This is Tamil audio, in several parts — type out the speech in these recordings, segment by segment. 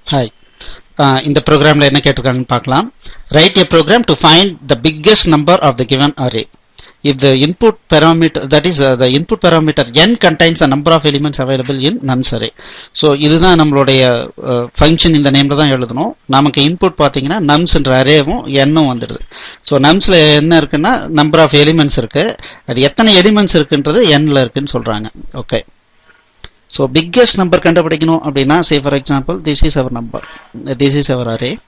ஹாய் இந்த ப்ரோக்ராமில் என்ன கேட்டிருக்காங்கன்னு பார்க்கலாம் write a program to find the biggest number of the given array if the input parameter that is uh, the input parameter n contains the number of elements available in nums array so இதுதான் நம்மளுடைய ஃபங்க்ஷன் இந்த நேம்ல தான் எழுதணும் நமக்கு இன்புட் பார்த்தீங்கன்னா நம்ஸ்ன்ற அரேவும் எண்ணும் வந்துடுது ஸோ நம்ஸ்ல என்ன இருக்குன்னா நம்பர் ஆஃப் எலிமெண்ட்ஸ் இருக்கு அது எத்தனை எலிமெண்ட்ஸ் இருக்குன்றது எண்ணில் இருக்குன்னு சொல்றாங்க ஓகே ஸோ பிக்கெஸ்ட் நம்பர் கண்டுபிடிக்கணும் அப்படின்னா say for example this is our number this is our array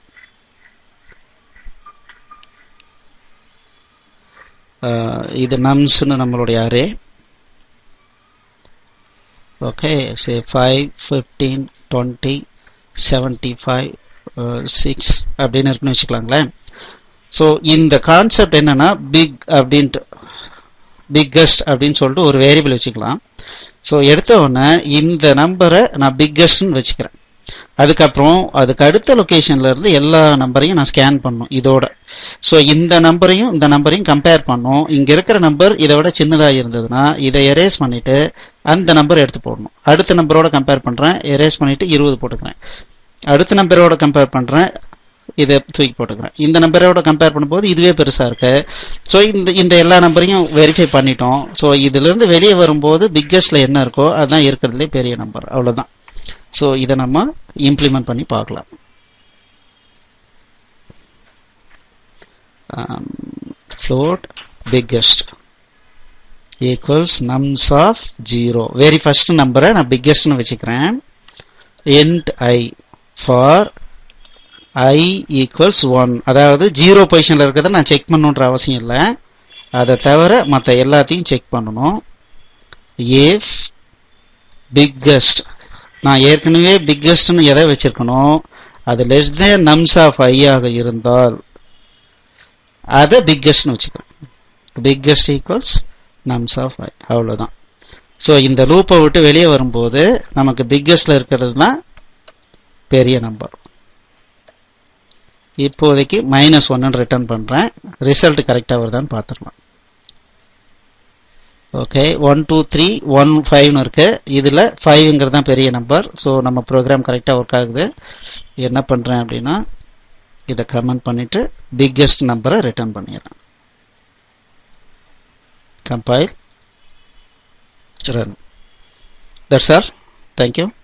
இது நம்ஸ்னு நம்மளுடைய array okay say five fifteen twenty seventy five six அப்படின்னு இருக்குன்னு வச்சுக்கலாங்களேன் ஸோ இந்த கான்செப்ட் என்னன்னா பிக் அப்படின்ட்டு பிக்கஸ்ட் அப்படின்னு சொல்லிட்டு ஒரு வேரியபிள் வச்சுக்கலாம் ஸோ எடுத்த உடனே இந்த நம்பரை நான் பிக்கஸ்ட்னு வச்சுக்கிறேன் அதுக்கப்புறம் அதுக்கு அடுத்த லொக்கேஷன்ல இருந்து எல்லா நம்பரையும் நான் ஸ்கேன் பண்ணும் இதோட ஸோ இந்த நம்பரையும் இந்த நம்பரையும் கம்பேர் பண்ணும் இங்க இருக்கிற நம்பர் இதை விட சின்னதாக இருந்ததுன்னா இதை எரேஸ் பண்ணிட்டு அந்த நம்பர் எடுத்து போடணும் அடுத்த நம்பரோட கம்பேர் பண்றேன் எரேஸ் பண்ணிட்டு இருபது போட்டுக்கிறேன் அடுத்த நம்பரோட கம்பேர் பண்றேன் இதை தூக்கி போட்டுக்கிறேன் இந்த நம்பரோட கம்பேர் பண்ணும்போது இதுவே பெருசா இருக்கு ஸோ இந்த இந்த எல்லா நம்பரையும் வெரிஃபை பண்ணிட்டோம் ஸோ இதுல இருந்து வெளியே வரும்போது பிக்கஸ்ட்ல என்ன இருக்கோ அதுதான் இருக்கிறதுலே பெரிய நம்பர் அவ்வளவுதான் ஸோ இதை நம்ம இம்ப்ளிமெண்ட் பண்ணி பார்க்கலாம் float biggest equals nums of 0 very first நம்பரை நான் பிக்கெஸ்ட்னு வச்சுக்கிறேன் int i for i equals 1 அதாவது ஜீரோ பொசிஷன்ல இருக்கிறத நான் செக் பண்ணணுன்ற அவசியம் இல்லை அதை தவிர மற்ற எல்லாத்தையும் செக் பண்ணணும் if biggest நான் ஏற்கனவே பிக்கெஸ்ட்னு எதை வச்சிருக்கணும் அது less than nums of i ஆக இருந்தால் அதை பிக்கெஸ்ட்னு வச்சுக்கிறேன் biggest equals nums of i அவ்வளோதான் ஸோ இந்த லூப்பை விட்டு வெளியே வரும்போது நமக்கு பிக்கெஸ்ட்ல இருக்கிறது தான் பெரிய நம்பர் இப்போதைக்கு மைனஸ் ஒன்னு ரிட்டர்ன் பண்றேன் ரிசல்ட் கரெக்டாக வருதான்னு பார்த்துடலாம் okay one two three one ஃபைவ்னு இருக்கு இதில் ஃபைவ்ங்கிறது தான் பெரிய நம்பர் ஸோ நம்ம ப்ரோக்ராம் கரெக்டாக ஒர்க் ஆகுது என்ன பண்ணுறேன் அப்படின்னா இதை கமெண்ட் பண்ணிட்டு பிக்கெஸ்ட் நம்பரை ரிட்டர்ன் பண்ணிடுறேன் compile run that's all thank you